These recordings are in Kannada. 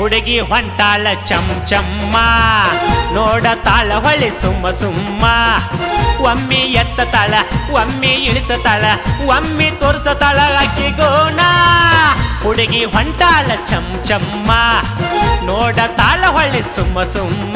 ಹುಡುಗಿ ಹೊಂಟಾಳ ಚಮ್ ಚಮ್ಮ ನೋಡ ತಾಳ ಹೊಳಿ ಸುಮ್ಮ ಸುಮ್ಮ ಒಮ್ಮೆ ಎತ್ತ ತಾಳ ಒಮ್ಮೆ ಇಳಿಸತಾಳ ಒಮ್ಮೆ ತೋರಿಸತಾಳ ಅಕ್ಕಿ ಗೋಣ ಹುಡುಗಿ ಹೊಂಟಾಳ ಚಮ್ ಚಮ್ಮ ನೋಡ ತಾಳ ಹೊಳಿ ಸುಮ್ಮ ಸುಮ್ಮ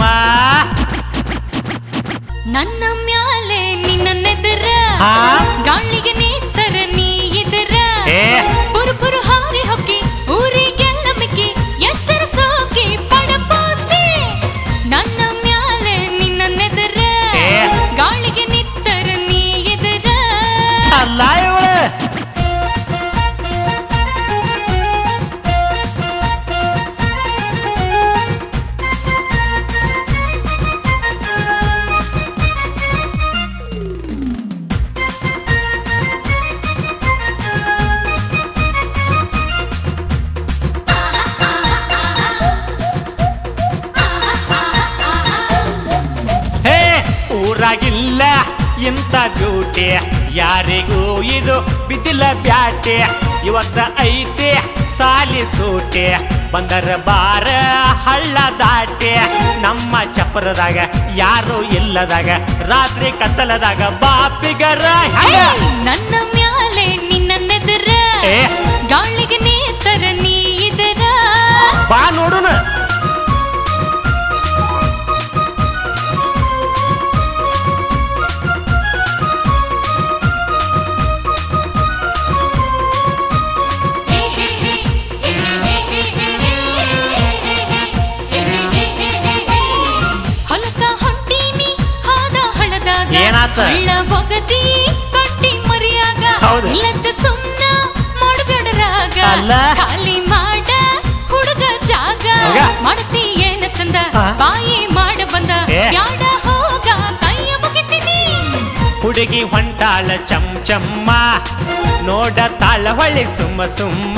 ನನ್ನ ಮ್ಯಾಲೆ ನಿನ್ನ ನೆದರ ಹಾ? ಗಾಳಿಗೆ ನೇತರ ನೀ ಇದರ ಏ ಪುರು ಪುರು ಹಾರಿ ಹೊಕ್ಕಿ ಊರಿಗೆಲ್ಲ ಮಿಕ್ಕಿ ಎಷ್ಟರ ಸೋಕಿ ಪಡಪೋಸಿ ನನ್ನ ಮ್ಯಾಲೆ ನಿನ್ನ ನೆದರ ಏ. ಗಾಳಿಗೆ ನಿತ್ತರ ನೀ ಇದರ ಅಲ್ಲ ಇವಳು ಹೇ ಊರಾಗಿಲ್ಲ ಇಂಥ ಬ್ಯೂಟಿ ಯಾರಿಗೂ ಇದು ಬಿದ್ದಿಲ್ಲ ಬ್ಯಾಟೆ ಇವತ್ತ ಐತೆ ಸಾಲಿ ಸೂಟೆ ಬಂದರ ಬಾರ ಹಳ್ಳ ದಾಟೆ ನಮ್ಮ ಚಪ್ಪರದಾಗ ಯಾರು ಇಲ್ಲದಾಗ ರಾತ್ರಿ ಕತ್ತಲದಾಗ ಬಾಪಿಗರ ಹಂಗ ಏಯ್! ನನ್ನ ಮ್ಯಾಲೆ ನಿನ್ನ ನೆದರ ಏ. ಗಾಳಿಗೆ ನೇತರ ನೀ ಇದರ ಬಾ ನೋಡುನ ಹೊಲಕ ಹೊಂಟೀನಿ ಹಾದ ಹಳದಾಗ ಏನಾತ? ಹಳ್ಳ ಬೊಗದಿ ಕಟ್ಟಿ ಮರಿಯಾಗ ಹೌದು. ಇಲ್ಲದ ಸುಮ್ನ ಮಾಡಬೇಡರಾಗ ಅಲ್ಲ? ಖಾಲಿ ಮಾಡ ಹುಡುಗ ಜಾಗ ಹೋಗ. ಮಾಡ್ತಿ ಏನ ಚಂದ ಹಾ? ಬಾಯಿ ಮಾಡ ಬಂದ ಏ. ಬ್ಯಾಡ ಹೋಗ ಕೈಯ ಮುಗಿತೀನಿ ಹುಡುಗಿ ಹೊಂಟಾಳ ಚಮ್ ಚಮ್ಮ ನೋಡ ತಾಳ ಹೊಳಿ ಸುಮ್ಮ ಸುಮ್ಮ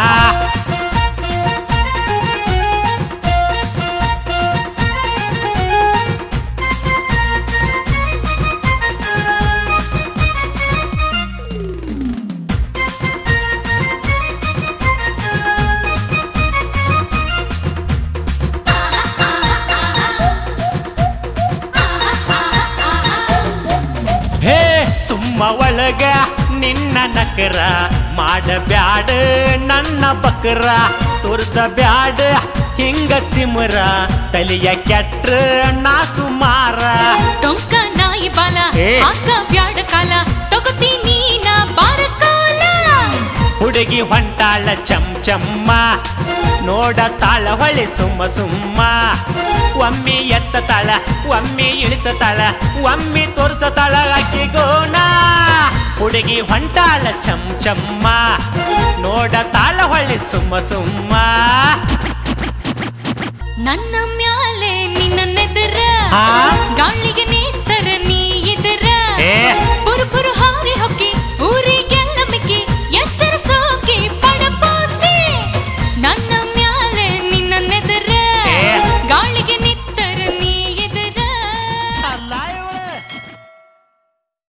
ಹೇ ಸುಮ್ಮ ಒಳಗ ನಿನ್ನ ನಕರ ಮಾಡಬ್ಯಾಡ ನನ್ನ ಬಕರ ತೋರ್ಸ ಬ್ಯಾಡ ಹಿಂಗ ತಿಮರ ತಲಿಯ ಕೆಟ್ರ ನಾ ಸುಮಾರ ಟೊಂಕ ನಾಯಿ ಬಾಲ ಏ. ಹಾಕ ಬ್ಯಾಡ ಕಾಲ ತಗೋತೀನಿ ನಾ ಬಾರ ಕಾಲ ಹುಡುಗಿ ಹೊಂಟಾಳ ಚಮ್ ಚಮ್ಮ ನೋಡ ತಾಳ ಹೊಳಿ ಸುಮ್ಮ ಸುಮ್ಮ ಒಮ್ಮೆ ಎತ್ತ ತಾಳ ಒಮ್ಮೆ ಇಳಿಸತಾಳ ಒಮ್ಮೆ ತೋರಿಸತಾಳ ಅಕ್ಕಿ ಗೋಣ ಹುಡುಗಿ ಹೊಂಟಾಳ ಚಮ್ ಚಮ್ಮ ನೋಡ ತಾಳ ಹೊಳಿ ಸುಮ್ಮ ಸುಮ್ಮ ನನ್ನ ಮ್ಯಾಲೆ ನಿನ್ನ ನೆದರ ಹಾ? ಗಾಳಿಗೆ ನೇತರ ನೀ ಇದರ ಏ